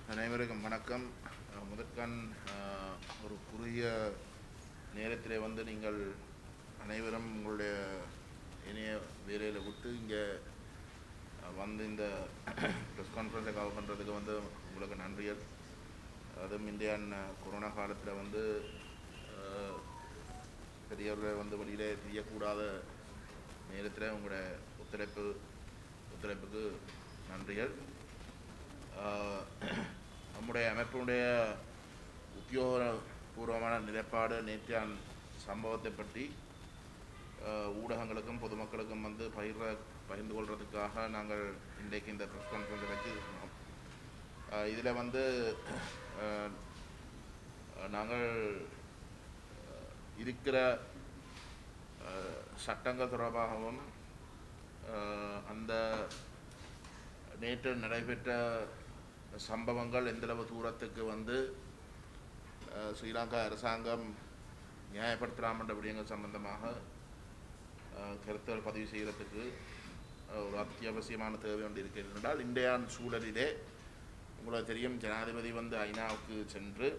அனைவருக்கும் வணக்கம் அஹ், முதற்கண் அஹ், ஒரு குறுகிய நேரத்திலே வந்து நீங்கள் அனைவரும் உங்களுடைய இணைய வேலையில் விட்டு இங்கே அஹ், வந்து இந்த ப்ரெஸ் கான்ஃபரன்ஸை கவர் பண்ணுறதுக்கு வந்து உங்களுக்கு நன்றிகள் அதுவும் இந்தியான் கொரோனா காலத்தில் வந்து அஹ், பெரியவர்கள் வந்து வெளியிலே தெரியக்கூடாத நேரத்தில் உங்களுடைய ஒத்துழைப்பு ஒத்துழைப்புக்கு நன்றிகள் ஆஹ், நம்முடைய அமைப்பினுடைய உத்தியோகபூர்வமான நிலைப்பாடு நேற்றையான் சம்பவத்தை பற்றி ஆஹ், ஊடகங்களுக்கும் பொதுமக்களுக்கும் வந்து பகிர்ற பகிர்ந்து கொள்றதுக்காக நாங்கள் இன்றைக்கு இந்த ப்ரெஸ் கான்ஃபரன்ஸை வச்சுருக்கோம் இதில் வந்து ஆஹ், நாங்கள் ஆஹ், இருக்கிற ஆஹ், சட்டங்கள் தொடர்பாகவும் ஆஹ், அந்த நேற்று நடைபெற்ற சம்பவங்கள் எந்தளவு தூரத்துக்கு வந்து அஹ், ஸ்ரீலங்கா அரசாங்கம் நியாயப்படுத்தலாம் என்ற விடயங்கள் சம்பந்தமாக அஹ், கருத்துகள் பதிவு செய்கிறதுக்கு அஹ், ஒரு அத்தியாவசியமான தேவை ஒன்று இருக்கிறது என்றால் இன்றைய சூழலிலே உங்களுக்கு தெரியும் ஜனாதிபதி வந்து ஐநாவுக்கு சென்று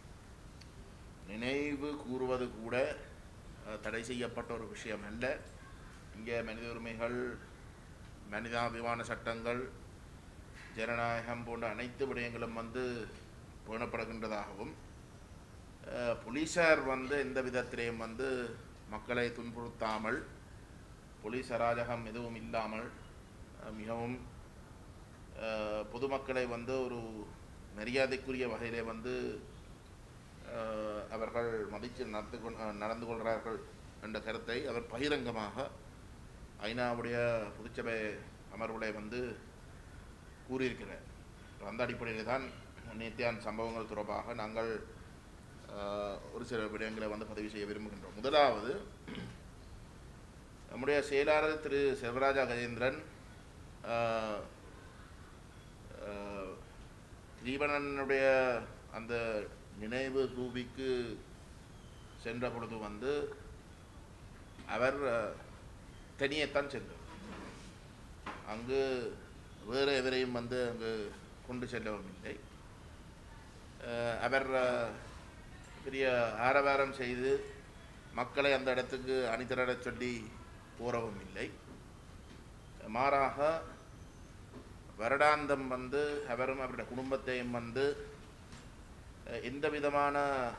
நினைவு கூறுவது கூட அஹ், தடை செய்யப்பட்ட ஒரு விஷயம் அல்ல இங்கே மனித உரிமைகள் மனிதாபிமான சட்டங்கள் ஜனநாயகம் போன்ற அனைத்து விடயங்களும் வந்து பேணப்படுகின்றதாகவும் அஹ், போலீசார் வந்து எந்த விதத்திலையும் வந்து மக்களை துன்புறுத்தாமல் போலீஸ் அராஜகம் எதுவும் இல்லாமல் அஹ், மிகவும் அஹ், பொதுமக்களை வந்து ஒரு மரியாதைக்குரிய வகையிலே வந்து அஹ், அவர்கள் மதித்து நடந்து கொள் அஹ், நடந்து கொள்கிறார்கள் என்ற கருத்தை அவர் பகிரங்கமாக ஐநாவுடைய பொதுச்சபை அமர்வுகளை வந்து கூறியிருக்கிறார் அந்த அடிப்படையில் தான் நேத்தியான் சம்பவங்கள் தொடர்பாக நாங்கள் ஆஹ், ஒரு சில விடயங்களை வந்து பதிவு செய்ய விரும்புகின்றோம் முதலாவது நம்முடைய செயலாளர் திரு செல்வராஜா கஜேந்திரன் ஆஹ், ஆஹ், தீபனனுடைய அந்த நினைவு ரூபிக்கு சென்ற பொழுது வந்து அவர் ஆஹ், தனியேத்தான் சென்றார் அங்கு வேறு எவரையும் வந்து அங்கு கொண்டு செல்லவும் இல்லை அஹ் அவர் அஹ், பெரிய ஆரவாரம் செய்து மக்களை அந்த இடத்துக்கு அணிதிரடச் சொல்லி கூறவும் இல்லை மாறாக வருடாந்தம் வந்து அவரும் அவருடைய குடும்பத்தையும் வந்து அஹ், எந்த விதமான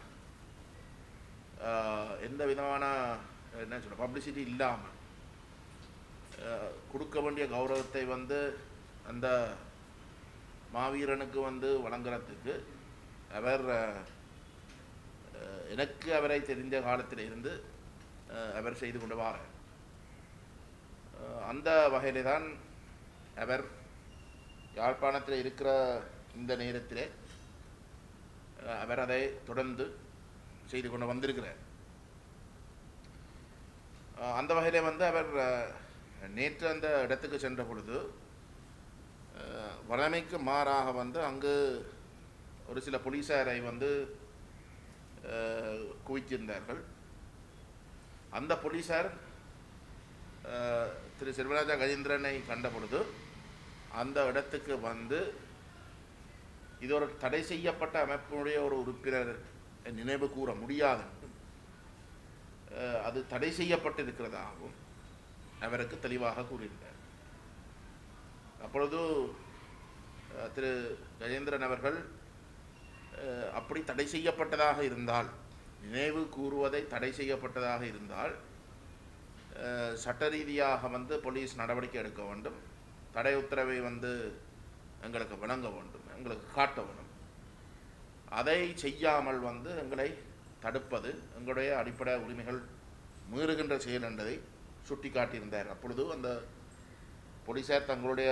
அஹ், எந்த விதமான என்ன சொல்ற பப்ளிசிட்டி இல்லாமல் அஹ், கொடுக்க வேண்டிய கௌரவத்தை வந்து அந்த மாவீரனுக்கு வந்து வழங்குறதுக்கு அவர் அஹ், அஹ், எனக்கு அவரை தெரிந்த காலத்தில் இருந்து அஹ், அவர் செய்து கொண்டு வாரார் அஹ், அந்த வகையிலே தான் அவர் யாழ்ப்பாணத்தில் இருக்கிற இந்த நேரத்திலே அஹ், அவர் அதை தொடர்ந்து செய்து கொண்டு வந்திருக்கிறார் அஹ், அந்த வகையிலே வந்து அவர் அஹ், நேற்று அந்த இடத்துக்கு சென்ற பொழுது அஹ், வழமைக்கு மாறாக வந்து அங்கு ஒரு சில போலீசாரை வந்து அஹ், குவித்திருந்தார்கள் அந்த போலீசார் அஹ், திரு செல்வராஜா கஜேந்திரனை கண்ட பொழுது அந்த இடத்துக்கு வந்து இது ஒரு தடை செய்யப்பட்ட அமைப்பினுடைய ஒரு உறுப்பினர் நினைவு கூற முடியாது என்றும், அஹ், அது தடை செய்யப்பட்டிருக்கிறதாகவும் அவருக்கு தெளிவாக கூறியிருந்தார் அப்பொழுது அஹ், திரு கஜேந்திரன் அவர்கள் அஹ், அப்படி தடை செய்யப்பட்டதாக இருந்தால் நினைவு கூறுவதை தடை செய்யப்பட்டதாக இருந்தால் அஹ், சட்ட ரீதியாக வந்து போலீஸ் நடவடிக்கை எடுக்க வேண்டும் தடை உத்தரவை வந்து எங்களுக்கு வழங்க வேண்டும் எங்களுக்கு காட்ட வேண்டும் அதை செய்யாமல் வந்து எங்களை தடுப்பது எங்களுடைய அடிப்படை உரிமைகள் மீறுகின்ற செயல் என்பதை சுட்டி காட்டியிருந்தார் அப்பொழுது அந்த போலீசார் தங்களுடைய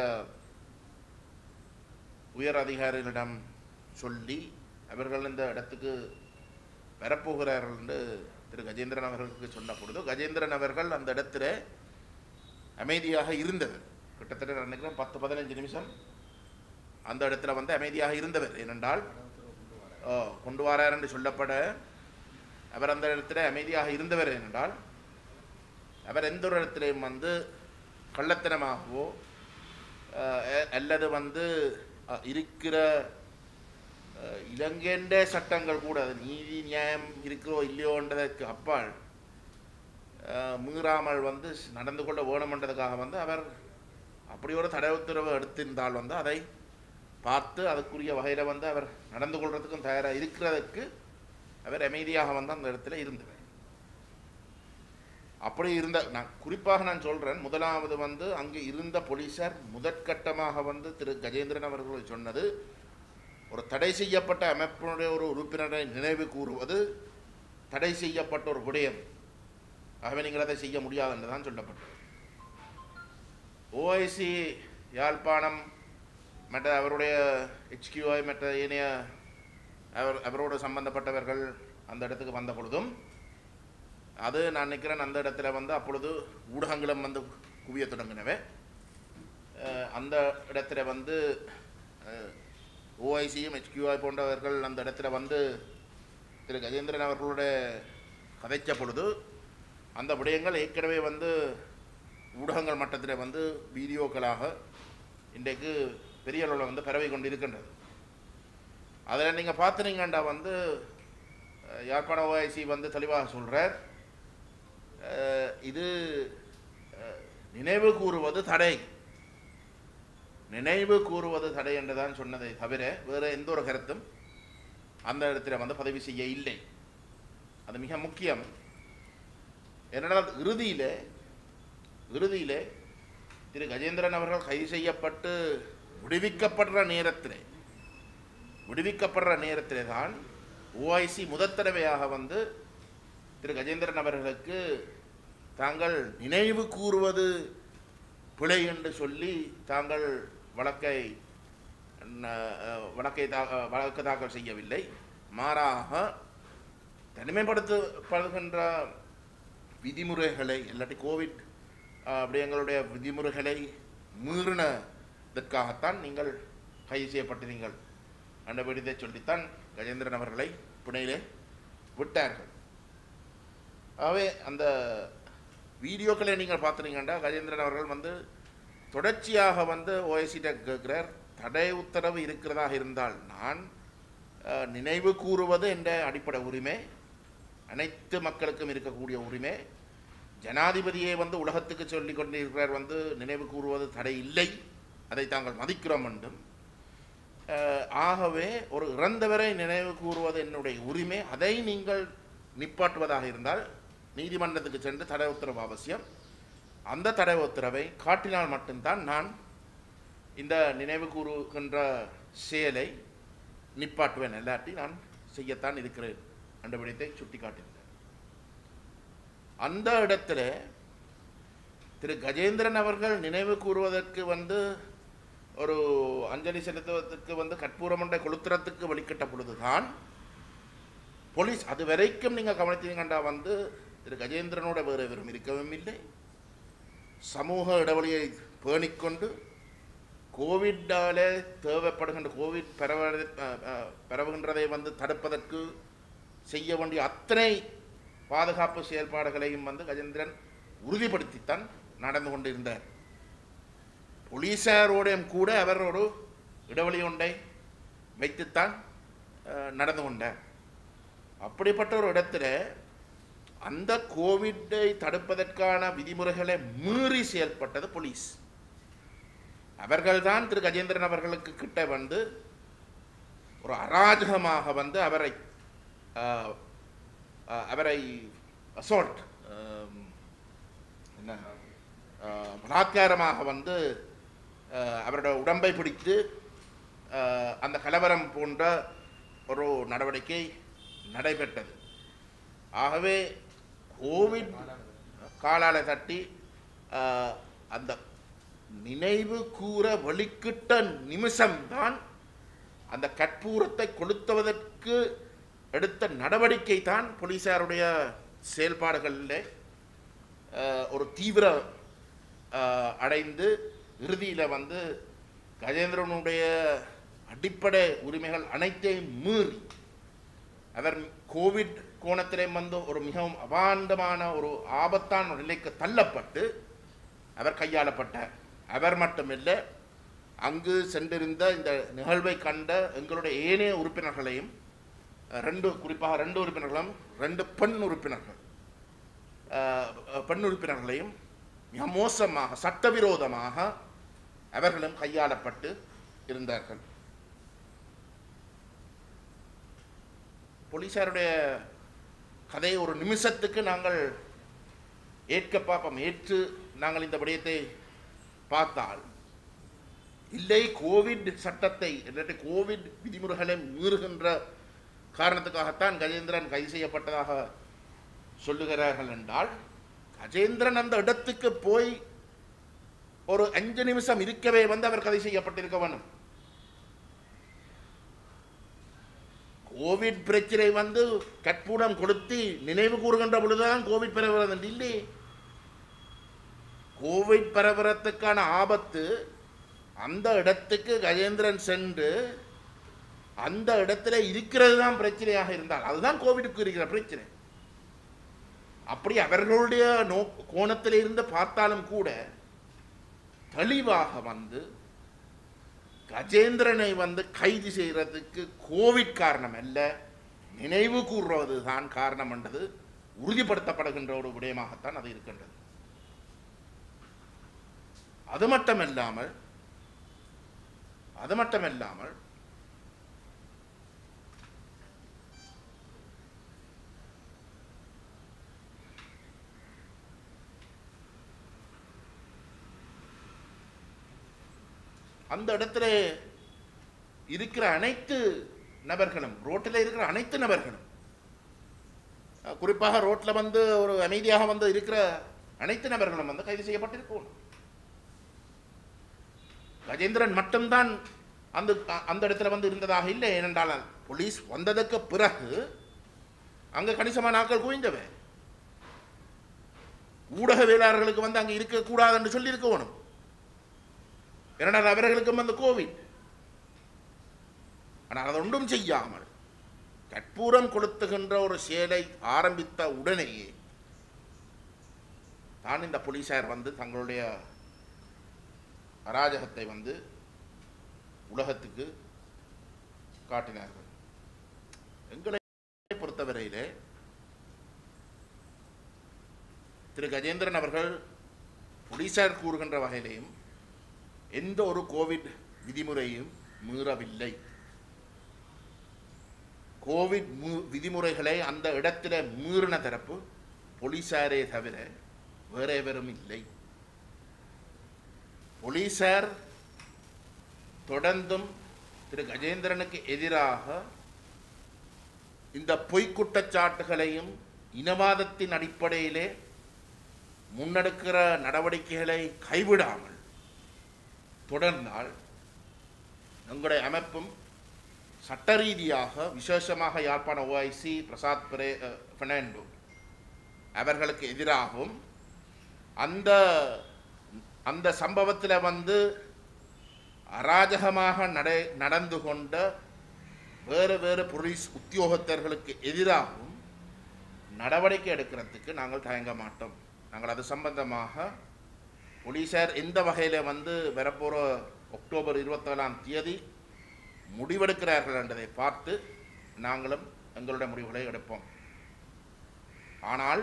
உயர் அதிகாரிகளிடம் சொல்லி அவர்கள் இந்த இடத்துக்கு வரப்போகிறார்கள் என்று திரு கஜேந்திரன் அவர்களுக்கு சொன்ன பொழுது கஜேந்திரன் அவர்கள் அந்த இடத்துல அமைதியாக இருந்தவர் கிட்டத்தட்ட நான் நினைக்கிறேன் பத்து பதினஞ்சு நிமிஷம் அந்த இடத்துல வந்து அமைதியாக இருந்தவர் ஏனென்றால் ஓ, கொண்டு வரார் என்று சொல்லப்பட அவர் அந்த இடத்துல அமைதியாக இருந்தவர் ஏனென்றால் அவர் எந்த ஒரு இடத்திலையும் வந்து கள்ளத்தனமாகவோ அஹ், அ- அல்லது வந்து அஹ், இருக்கிற அஹ், இலங்கைன்ற சட்டங்கள் கூட அது நீதி நியாயம் இருக்கிறோ இல்லையோன்றதற்கு அப்பால் அஹ், மீறாமல் வந்து ஸ்- நடந்து கொள்ள வேணுமென்றதுக்காக வந்து அவர் அப்படி ஒரு தடை உத்தரவு எடுத்திருந்தால் வந்து அதை பார்த்து அதுக்குரிய வகையில் வந்து அவர் நடந்து கொள்றதுக்கும் தயாராக இருக்கிறதுக்கு அவர் அமைதியாக வந்து அந்த இடத்துல இருந்தவர் அப்படி இருந்த நான் குறிப்பாக நான் சொல்கிறேன் முதலாவது வந்து அங்கே இருந்த போலீசார் முதற்கட்டமாக வந்து திரு கஜேந்திரன் அவர்கள் சொன்னது ஒரு தடை செய்யப்பட்ட அமைப்பினுடைய ஒரு உறுப்பினரை நினைவு கூறுவது தடை செய்யப்பட்ட ஒரு விடயம் ஆகவே நீங்கள் அதை செய்ய முடியாது என்று தான் சொல்லப்பட்டது ஓஐசி யாழ்ப்பாணம் மற்ற அவருடைய ஹெச்கியூஐ மற்ற ஏனைய அவர் அவரோடு சம்பந்தப்பட்டவர்கள் அந்த இடத்துக்கு வந்த பொழுதும் அது நான் நினைக்கிறேன் அந்த இடத்துல வந்து அப்பொழுது ஊடகங்களும் வந்து குவிய தொடங்கினவே அஹ் அந்த இடத்துல வந்து ஓஐசியும் ஹெச்கியூஐ போன்றவர்கள் அந்த இடத்துல வந்து திரு கஜேந்திரன் அவர்களுடைய கதைச்ச பொழுது அந்த விடயங்கள் ஏற்கனவே வந்து ஊடகங்கள் மட்டத்தில் வந்து வீடியோக்களாக இன்றைக்கு பெரிய அளவில் வந்து பரவி கொண்டு இருக்கின்றது அதில் நீங்கள் பார்த்துனீங்கண்டா வந்து அஹ், யாழ்ப்பாண ஓஐசி வந்து தெளிவாக சொல்கிறார் இது அஹ், நினைவு கூறுவது தடை நினைவு கூறுவது தடை என்று தான் சொன்னதை தவிர வேறு எந்த ஒரு கருத்தும் அந்த இடத்துல வந்து பதிவு செய்ய இல்லை அது மிக முக்கியம் என்னென்னால் இறுதியிலே இறுதியிலே திரு கஜேந்திரன் அவர்கள் கைது செய்யப்பட்டு விடுவிக்கப்படுற நேரத்திலே விடுவிக்கப்படுற நேரத்திலே தான் ஓஐசி முதற் தடவையாக வந்து திரு கஜேந்திரன் அவர்களுக்கு தாங்கள் நினைவு கூறுவது பிழை என்று சொல்லி தாங்கள் வழக்கை ந- அஹ், வழக்கை தா அஹ், வழக்கு தாக்கல் செய்யவில்லை மாறாக தனிமைப்படுத்தப்படுகின்ற விதிமுறைகளை இல்லாட்டி கோவிட் அஹ், அப்படி எங்களுடைய விதிமுறைகளை மீறினதற்காகத்தான் நீங்கள் கைது செய்யப்பட்டீர்கள் என்ற விடுதை சொல்லித்தான் கஜேந்திரன் அவர்களை புனையிலே விட்டார்கள் ஆகவே அந்த வீடியோக்களை நீங்கள் பார்த்துனீங்கன்னா கஜேந்திரன் அவர்கள் வந்து தொடர்ச்சியாக வந்து ஓஎஸ்சிட்ட கேட்கிறார் தடை உத்தரவு இருக்கிறதாக இருந்தால் நான் அஹ், நினைவு கூறுவது என்ற அடிப்படை உரிமை அனைத்து மக்களுக்கும் இருக்கக்கூடிய உரிமை ஜனாதிபதியை வந்து உலகத்துக்கு சொல்லிக் கொண்டிருக்கிறார் வந்து நினைவு கூறுவது தடை இல்லை அதை தாங்கள் மதிக்கிறோம் என்றும் அஹ், ஆகவே ஒரு இறந்தவரை நினைவு கூறுவது என்னுடைய உரிமை அதை நீங்கள் நிப்பாட்டுவதாக இருந்தால் நீதிமன்றத்துக்கு சென்று தடை உத்தரவு அவசியம் அந்த தடை உத்தரவை காட்டினால் மட்டும்தான் நான் இந்த நினைவு கூறுகின்ற செயலை நிப்பாட்டுவேன் இல்லாட்டி நான் செய்யத்தான் இருக்கிறேன் என்ற விடயத்தை சுட்டி காட்டியிருந்தேன் அந்த இடத்துல திரு கஜேந்திரன் அவர்கள் நினைவு கூறுவதற்கு வந்து ஒரு அஞ்சலி செலுத்துவதற்கு வந்து கற்பூரமண்டை கொளுத்துறதுக்கு வழிகட்ட பொழுதுதான் போலீஸ் அது வரைக்கும் நீங்கள் கவனித்தீங்கண்டா வந்து திரு கஜேந்திரனோட வேறு எவரும் இருக்கவும் இல்லை சமூக இடைவெளியை பேணிக்கொண்டு கோவிட்டால தேவைப்படுகின்ற கோவிட் பரவ அஹ், அஹ், பரவுகின்றதை வந்து தடுப்பதற்கு செய்ய வேண்டிய அத்தனை பாதுகாப்பு செயல்பாடுகளையும் வந்து கஜேந்திரன் உறுதிப்படுத்தித்தான் நடந்து கொண்டிருந்தார் போலீசாரோடையும் கூட அவர் ஒரு இடைவெளி ஒன்றை வைத்துத்தான் அஹ், நடந்து கொண்டார் அப்படிப்பட்ட ஒரு இடத்துல அந்த கோவிட்டை தடுப்பதற்கான விதிமுறைகளை மீறி செயல்பட்டது போலீஸ் அவர்கள்தான் திரு கஜேந்திரன் அவர்களுக்கு கிட்ட வந்து ஒரு அராஜகமாக வந்து அவரை ஆஹ், ஆஹ், அவரை அசால்ட் என்ன ஆஹ், பலாத்காரமாக வந்து ஆஹ், அவரோட உடம்பை பிடித்து ஆஹ், அந்த கலவரம் போன்ற ஒரு நடவடிக்கை நடைபெற்றது ஆகவே கோவிட் காலால தட்டி ஆஹ், அந்த நினைவு கூற வழிக்கிட்ட நிமிஷம்தான் அந்த கற்பூரத்தை கொளுத்துவதற்கு எடுத்த நடவடிக்கை தான் போலீசாருடைய செயல்பாடுகளில் ஆஹ், ஒரு தீவிர ஆஹ், அடைந்து இறுதியில் வந்து கஜேந்திரனுடைய அடிப்படை உரிமைகள் அனைத்தையும் மீறி அவர் கோவிட் கோணத்திலே வந்து ஒரு மிகவும் அபாண்டமான ஒரு ஆபத்தான ஒரு நிலைக்கு தள்ளப்பட்டு அவர் கையாளப்பட்டார் அவர் மட்டுமில்லை அங்கு சென்றிருந்த இந்த நிகழ்வை கண்ட எங்களுடைய ஏனைய உறுப்பினர்களையும் அஹ், ரெண்டு குறிப்பாக ரெண்டு உறுப்பினர்களும் ரெண்டு பெண் உறுப்பினர்கள் அஹ், பெண் உறுப்பினர்களையும் மிக மோசமாக சட்டவிரோதமாக அவர்களும் கையாளப்பட்டு இருந்தார்கள் போலீசாருடைய கதையை ஒரு நிமிஷத்துக்கு நாங்கள் ஏற்க பார்ப்போம் ஏற்று நாங்கள் இந்த விடயத்தை பார்த்தால் இல்லை கோவிட் சட்டத்தை இல்லாட்டி கோவிட் விதிமுறைகளை மீறுகின்ற காரணத்துக்காகத்தான் கஜேந்திரன் கைது செய்யப்பட்டதாக சொல்லுகிறார்கள் என்றால் கஜேந்திரன் அந்த இடத்துக்கு போய் ஒரு அஞ்சு நிமிஷம் இருக்கவே வந்து அவர் கைது செய்யப்பட்டிருக்க வேணும் கோவிட் பிரச்சனை வந்து கற்பூரம் கொடுத்து நினைவு கூறுகின்ற பொழுதுதான் கோவிட் பரவுறது என்று இல்லை கோவிட் பரவுறதுக்கான ஆபத்து அந்த இடத்துக்கு கஜேந்திரன் சென்று அந்த இடத்துல இருக்கிறது தான் பிரச்சனையாக இருந்தால் அதுதான் கோவிடுக்கு இருக்கிற பிரச்சனை அப்படி அவர்களுடைய நோ கோணத்தில் இருந்து பார்த்தாலும் கூட தெளிவாக வந்து கஜேந்திரனை வந்து கைது செய்கிறதுக்கு கோவிட் காரணம் அல்ல நினைவு கூறுவது தான் காரணம் என்றது உறுதிப்படுத்தப்படுகின்ற ஒரு விடயமாகத்தான் அது இருக்கின்றது அது மட்டுமல்லாமல் அது மட்டுமல்லாமல் அந்த இடத்துல இருக்கிற அனைத்து நபர்களும் ரோட்டில் இருக்கிற அனைத்து நபர்களும் அஹ், குறிப்பாக ரோட்டில் வந்து ஒரு அமைதியாக வந்து இருக்கிற அனைத்து நபர்களும் வந்து கைது செய்யப்பட்டிருக்கும் கஜேந்திரன் மட்டும்தான் அந்த அ- அந்த இடத்துல வந்து இருந்ததாக இல்லை ஏனென்றால் போலீஸ் வந்ததுக்கு பிறகு அங்க கணிசமான ஆட்கள் குவிந்தவை ஊடகவியலாளர்களுக்கு வந்து அங்க இருக்கக்கூடாது என்று சொல்லி இருக்க வேணும் ஏனென்றால் அவர்களுக்கும் அந்த கோவிட் ஆனால் அதை ஒன்றும் செய்யாமல் கற்பூரம் கொளுத்துகின்ற ஒரு செயலை ஆரம்பித்த உடனேயே தான் இந்த போலீசார் வந்து தங்களுடைய அராஜகத்தை வந்து உலகத்துக்கு காட்டினார்கள் எங்களை பொறுத்தவரையிலே திரு கஜேந்திரன் அவர்கள் போலீசார் கூறுகின்ற வகையிலேயும் எந்த ஒரு கோவிட் விதிமுறையும் மீறவில்லை கோவிட் மு- விதிமுறைகளை அந்த இடத்துல மீறின தரப்பு போலீசாரே தவிர வேற எவரும் இல்லை போலீசார் தொடர்ந்தும் திரு கஜேந்திரனுக்கு எதிராக இந்த பொய்க் குற்றச்சாட்டுகளையும் இனவாதத்தின் அடிப்படையிலே முன்னெடுக்கிற நடவடிக்கைகளை கைவிடாமல் தொடர்ந்தால் எங்களுடைய அமைப்பும் சட்ட ரீதியாக விசேஷமாக யாழ்ப்பாண ஓஐசி பிரசாத் பிரே அஹ், பெர்னாண்டோ அவர்களுக்கு எதிராகவும் அந்த அந்த சம்பவத்தில் வந்து அராஜகமாக நடை நடந்து கொண்ட வேறு வேறு போலீஸ் உத்தியோகத்தர்களுக்கு எதிராகவும் நடவடிக்கை எடுக்கிறதுக்கு நாங்கள் தயங்க மாட்டோம் நாங்கள் அது சம்பந்தமாக போலீசார் எந்த வகையில் வந்து வரப்போகிற அக்டோபர் இருபத்தேழாம் தேதி முடிவெடுக்கிறார்கள் என்றதை பார்த்து நாங்களும் எங்களுடைய முடிவுகளை எடுப்போம் ஆனால்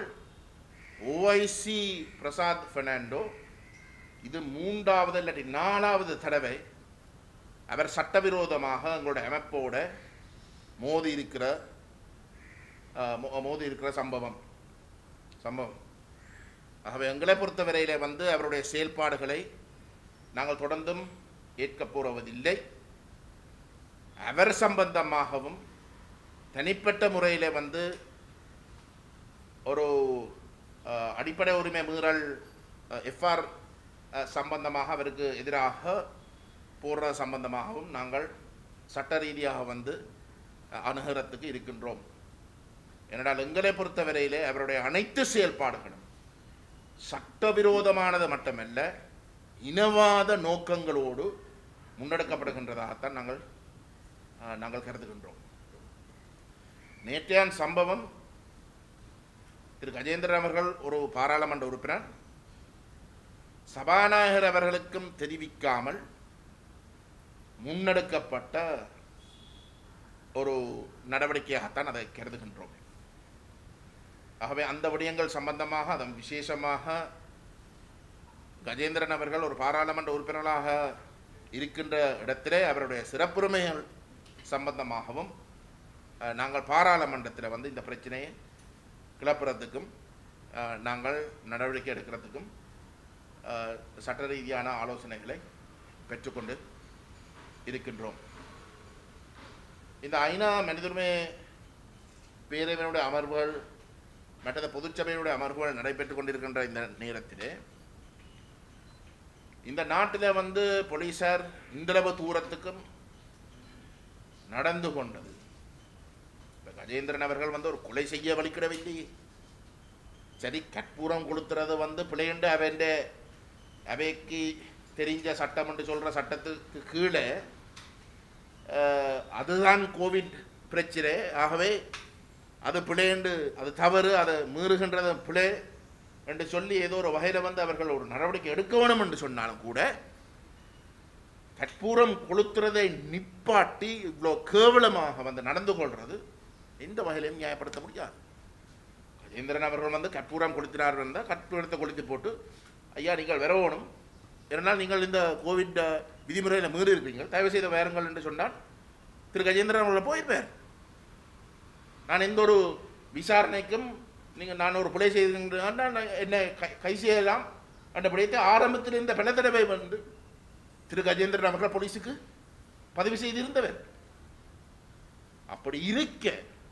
ஓஐசி பிரசாத் பெர்னாண்டோ இது மூன்றாவது இல்லாட்டி நாலாவது தடவை அவர் சட்டவிரோதமாக எங்களுடைய அமைப்போட மோதி இருக்கிற அஹ், மோ- மோதி இருக்கிற சம்பவம் சம்பவம் ஆகவே எங்களை பொறுத்தவரையிலே வந்து அவருடைய செயல்பாடுகளை நாங்கள் தொடர்ந்தும் ஏற்கப் போவதில்லை அவர் சம்பந்தமாகவும் தனிப்பட்ட முறையில் வந்து ஒரு அஹ், அடிப்படை உரிமை மீறல் எஃப்ஆர் சம்பந்தமாக அவருக்கு எதிராக போடுற சம்பந்தமாகவும் நாங்கள் சட்ட ரீதியாக வந்து அஹ், அணுகுறதுக்கு இருக்கின்றோம் ஏனென்றால் எங்களை பொறுத்தவரையிலே அவருடைய அனைத்து செயல்பாடுகளும் சட்டவிரோதமானது மட்டுமல்ல இனவாத நோக்கங்களோடு முன்னெடுக்கப்படுகின்றதாகத்தான் நாங்கள் அஹ், நாங்கள் கருதுகின்றோம் நேற்றையான் சம்பவம் திரு கஜேந்திரன் அவர்கள் ஒரு பாராளுமன்ற உறுப்பினர் சபாநாயகர் அவர்களுக்கும் தெரிவிக்காமல் முன்னெடுக்கப்பட்ட ஒரு நடவடிக்கையாகத்தான் அதை கருதுகின்றோம் ஆகவே அந்த விடயங்கள் சம்பந்தமாக அதன் விசேஷமாக கஜேந்திரன் அவர்கள் ஒரு பாராளுமன்ற உறுப்பினராக இருக்கின்ற இடத்திலே அவருடைய சிறப்புரிமைகள் சம்பந்தமாகவும் அஹ், நாங்கள் பாராளுமன்றத்தில் வந்து இந்த பிரச்சனையை கிளப்புறதுக்கும் அஹ், நாங்கள் நடவடிக்கை எடுக்கிறதுக்கும் அஹ், சட்ட ரீதியான ஆலோசனைகளை பெற்றுக்கொண்டு இருக்கின்றோம் இந்த ஐநா மனிதுரிமை பேரவையினுடைய அமர்வுகள் மற்றது பொதுச்சபையினுடைய அமர்வுகள் நடைபெற்றுக் கொண்டிருக்கின்ற இந்த நேரத்திலே இந்த நாட்டில் வந்து போலீசார் இந்தளவு தூரத்துக்கும் நடந்து கொண்டது இப்ப கஜேந்திரன் அவர்கள் வந்து ஒரு கொலை செய்ய வலிக்கிடவில்லை சரி கற்பூரம் கொளுத்துறது வந்து பிள்ளைண்டு அவன் அவைக்கு தெரிஞ்ச சட்டம் என்று சொல்கிற சட்டத்துக்கு கீழே அஹ், அதுதான் கோவிட் பிரச்சனை ஆகவே அது பிழைண்டு அது தவறு அதை மீறுகின்றது பிழை என்று சொல்லி ஏதோ ஒரு வகையில் வந்து அவர்கள் ஒரு நடவடிக்கை எடுக்க வேணும் என்று சொன்னாலும் கூட கற்பூரம் கொளுத்துறதை நிப்பாட்டி இவ்வளோ கேவலமாக வந்து நடந்து கொள்வது எந்த வகையிலையும் நியாயப்படுத்த முடியாது கஜேந்திரன் அவர்கள் வந்து கற்பூரம் கொளுத்தினார்கள் இருந்தால் கற்பூரத்தை கொளுத்தி போட்டு ஐயா நீங்கள் வரணும் ஏனால் நீங்கள் இந்த கோவிட் அஹ், விதிமுறையில் மீறி இருப்பீங்க தயவு செய்து வேறுங்கள் என்று சொன்னால் திரு கஜேந்திரன் அவர்கள் போயிருப்பார் நான் எந்த ஒரு விசாரணைக்கும் நீங்கள் நான் ஒரு பிழை செய்திருக்கின்றேன் நான் என்னை கை- கை செய்யலாம் என்ற பிழைத்தை ஆரம்பத்தில் இருந்த பல தடவை வந்து திரு கஜேந்திரன் அவர்கள் போலீஸுக்கு பதிவு செய்திருந்தவர் அப்படி இருக்க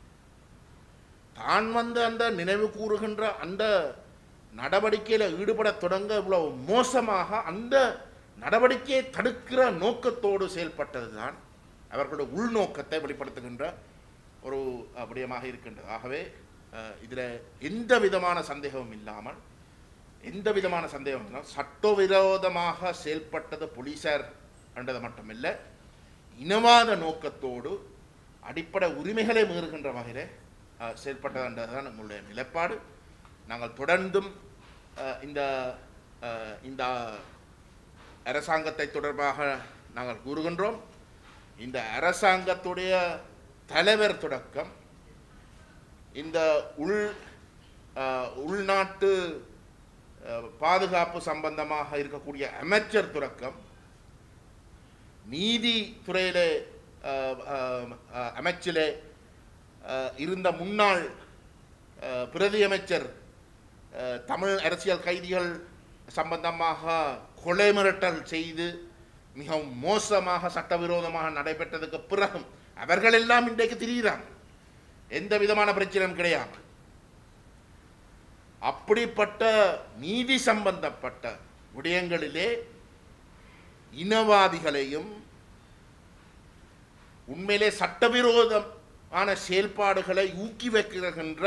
தான் வந்து அந்த நினைவு கூறுகின்ற அந்த நடவடிக்கையில் ஈடுபட தொடங்க இவ்வளவு மோசமாக அந்த நடவடிக்கையை தடுக்கிற நோக்கத்தோடு செயல்பட்டதுதான் அவர்களுடைய உள்நோக்கத்தை வெளிப்படுத்துகின்ற ஒரு அஹ், விடயமாக இருக்கின்றது ஆகவே இதில் எந்த விதமான சந்தேகமும் இல்லாமல் எந்த விதமான சந்தேகம் இல்லாமல் சட்டவிரோதமாக செயல்பட்டது போலீசார் என்றது மட்டுமில்லை இனவாத நோக்கத்தோடு அடிப்படை உரிமைகளை மீறுகின்ற வகையில் அஹ், செயல்பட்டது என்றதுதான் நம்முடைய நிலைப்பாடு நாங்கள் தொடர்ந்தும் அஹ், இந்த அஹ், இந்த அரசாங்கத்தை தொடர்பாக நாங்கள் கூறுகின்றோம் இந்த அரசாங்கத்துடைய தலைவர் தொடக்கம் இந்த உள் அஹ், உள்நாட்டு அஹ், பாதுகாப்பு சம்பந்தமாக இருக்கக்கூடிய அமைச்சர் தொடக்கம் நீதித்துறையிலே அஹ், அஹ், அஹ், அமைச்சிலே அஹ், இருந்த முன்னாள் அஹ், பிரதி அமைச்சர் அஹ், தமிழ் அரசியல் கைதிகள் சம்பந்தமாக கொலை மிரட்டல் செய்து மிகவும் மோசமாக சட்டவிரோதமாக நடைபெற்றதுக்கு பிறகும் அவர்கள் எல்லாம் இன்றைக்கு திரிகிறாங்க எந்த விதமான பிரச்சனையும் கிடையாது அப்படிப்பட்ட நீதி சம்பந்தப்பட்ட விடயங்களிலே இனவாதிகளையும் உண்மையிலே சட்டவிரோதமான செயல்பாடுகளை ஊக்கி வைக்கின்ற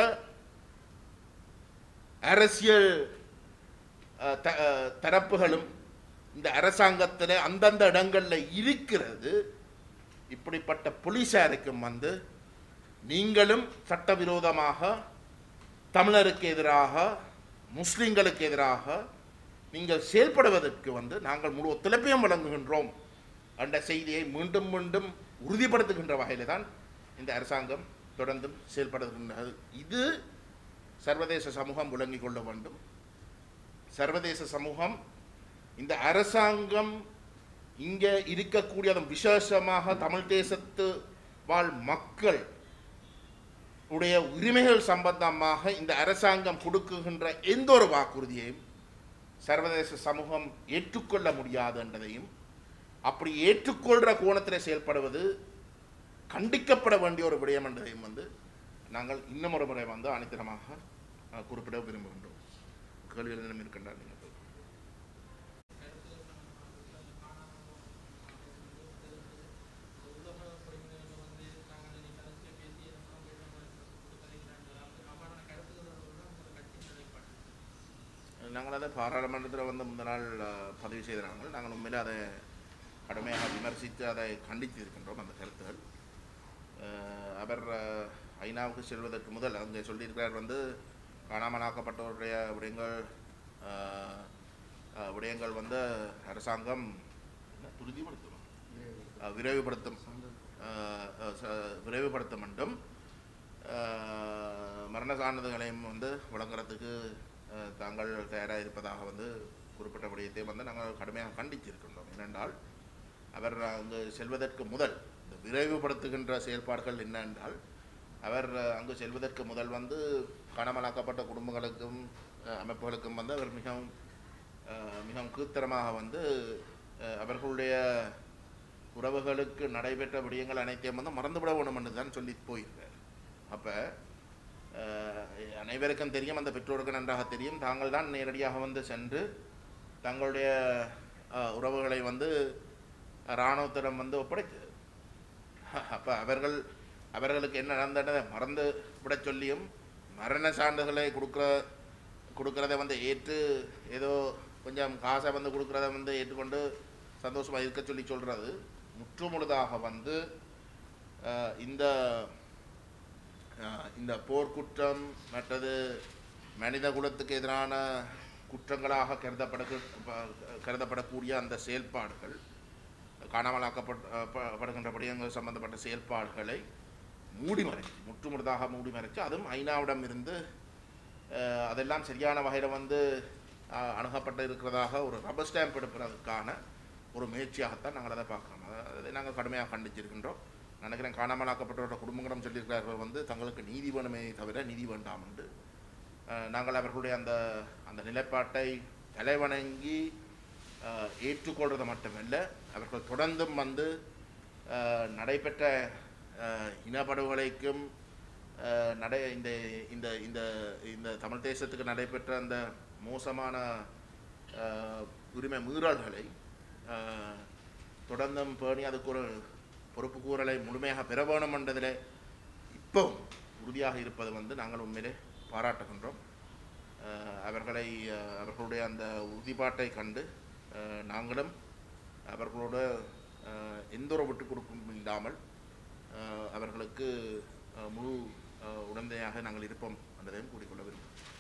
அரசியல் அஹ், த- அஹ், தரப்புகளும் இந்த அரசாங்கத்தில் அந்தந்த இடங்களில் இருக்கிறது இப்படிப்பட்ட போலீசாருக்கும் வந்து நீங்களும் சட்டவிரோதமாக தமிழருக்கு எதிராக முஸ்லிம்களுக்கு எதிராக நீங்கள் செயல்படுவதற்கு வந்து நாங்கள் முழு ஒத்துழைப்பையும் வழங்குகின்றோம் என்ற செய்தியை மீண்டும் மீண்டும் உறுதிப்படுத்துகின்ற வகையில் தான் இந்த அரசாங்கம் தொடர்ந்தும் செயல்படுகின்றது இது சர்வதேச சமூகம் விளங்கிக் கொள்ள வேண்டும் சர்வதேச சமூகம் இந்த அரசாங்கம் இங்கே இருக்கக்கூடிய அதுவும் விசேஷமாக தமிழ் தேசத்து வாழ் மக்கள் உடைய உரிமைகள் சம்பந்தமாக இந்த அரசாங்கம் கொடுக்குகின்ற எந்த ஒரு வாக்குறுதியையும் சர்வதேச சமூகம் ஏற்றுக்கொள்ள முடியாது என்பதையும் அப்படி ஏற்றுக்கொள்கிற கோணத்தில் செயல்படுவது கண்டிக்கப்பட வேண்டிய ஒரு விடயம் என்பதையும் வந்து நாங்கள் இன்னும் ஒரு முறை வந்து அனைத்தனமாக அஹ், குறிப்பிட விரும்புகின்றோம் கேள்விகள் என்னிடம் இருக்கின்றார் நீங்கள் கேளுங்க. நாங்கள் அதை பாராளுமன்றத்தில் வந்து முந்த நாள் அஹ், பதிவு செய்தாங்க நாங்கள் உண்மையிலே அதை கடுமையாக விமர்சித்து அதை கண்டித்து இருக்கின்றோம் அந்த கருத்துகள் அஹ், அவர் அஹ், ஐநாவுக்கு செல்வதற்கு முதல் அங்கே சொல்லியிருக்கிறார் வந்து காணாமலாக்கப்பட்டவருடைய விடயங்கள் அஹ், அஹ், விடயங்கள் வந்து அரசாங்கம் என்ன, துரிதப்படுத்தணும் அஹ், விரைவுபடுத்தும் அஹ், அஹ், ச- விரைவுபடுத்த வேண்டும் அஹ், மரண சான்றிதழ்களையும் வந்து வழங்குறதுக்கு அஹ், தாங்கள் தயாராக இருப்பதாக வந்து குறிப்பிட்ட விடயத்தை வந்து நாங்கள் கடுமையாக கண்டிச்சிருக்கின்றோம் ஏனென்றால் அவர் அங்கு செல்வதற்கு முதல் இந்த விரைவுபடுத்துகின்ற செயல்பாடுகள் என்ன என்றால் அவர் அஹ், அங்கு செல்வதற்கு முதல் வந்து காணாமலாக்கப்பட்ட குடும்பங்களுக்கும் அஹ், அமைப்புகளுக்கும் வந்து அவர் மிகவும் அஹ், மிகவும் கீழ்த்தரமாக வந்து அஹ், அவர்களுடைய உறவுகளுக்கு நடைபெற்ற விடயங்கள் அனைத்தையும் வந்து மறந்துவிட வேணும் என்று தான் சொல்லி போயிருக்கார் அப்போ அனைவருக்கும் தெரியும் அந்த பெற்றோருக்கு நன்றாக தெரியும் தாங்கள் தான் நேரடியாக வந்து சென்று தங்களுடைய அஹ், உறவுகளை வந்து இராணுவத்திடம் வந்து ஒப்படைத்தது அப்போ அவர்கள் அவர்களுக்கு என்ன நடந்ததை மறந்து விட சொல்லியும் மரண சான்றுகளை கொடுக்குற கொடுக்குறத வந்து ஏற்று ஏதோ கொஞ்சம் காசை வந்து கொடுக்குறத வந்து ஏற்றுக்கொண்டு சந்தோஷமாக இருக்க சொல்லி சொல்கிறது முற்றுமுழுதாக வந்து அஹ், இந்த அஹ், இந்த போர்க்குற்றம் மற்றது மனித குலத்துக்கு எதிரான குற்றங்களாக கருதப்பட கருதப்படக்கூடிய அந்த செயல்பாடுகள் காணாமலாக்கப்படுகின்ற விடயங்கள் சம்பந்தப்பட்ட செயல்பாடுகளை மூடி மறைச்சு முற்றுமுழுதாக மூடி மறைச்சு அதுவும் ஐநாவிடம் இருந்து அஹ், அதெல்லாம் சரியான வகையில் வந்து அஹ், அணுகப்பட்டு இருக்கிறதாக ஒரு ரப்பர் ஸ்டாம்ப் எடுப்பதற்கான ஒரு முயற்சியாகத்தான் நாங்கள் அதை பார்க்குறோம் அதை நாங்கள் கடுமையாக கண்டிச்சிருக்கின்றோம் நினைக்கிறேன் காணாமலாக்கப்பட்டவரோட குடும்பங்களும் சொல்லியிருக்கிறார்கள் வந்து தங்களுக்கு நீதி வேணுமே தவிர நீதி வேண்டாம் என்று அஹ், நாங்கள் அவர்களுடைய அந்த அந்த நிலைப்பாட்டை தலைவணங்கி அஹ், ஏற்றுக்கொள்வது மட்டுமல்ல அவர்கள் தொடர்ந்தும் வந்து அஹ், நடைபெற்ற அஹ், இனப்படுகொலைக்கும் அஹ், நடை இந்த இந்த இந்த இந்த தமிழ் தேசத்துக்கு நடைபெற்ற அந்த மோசமான அஹ், உரிமை மீறல்களை அஹ், தொடர்ந்தும் பேணி அதுக்கு ஒரு பொறுப்பு கூறலை முழுமையாக பெற வேணும் என்றதில் இப்போ உறுதியாக இருப்பது வந்து நாங்கள் உண்மையிலே பாராட்டுகின்றோம் அஹ், அவர்களை அஹ், அவர்களுடைய அந்த உறுதிப்பாட்டை கண்டு அஹ், நாங்களும் அவர்களோட அஹ், எந்த ஒரு விட்டு கொடுக்கும் இல்லாமல் அஹ், அவர்களுக்கு அஹ், முழு அஹ், உடந்தையாக நாங்கள் இருப்போம் என்பதையும் கூறிக்கொள்ள விரும்புகிறோம்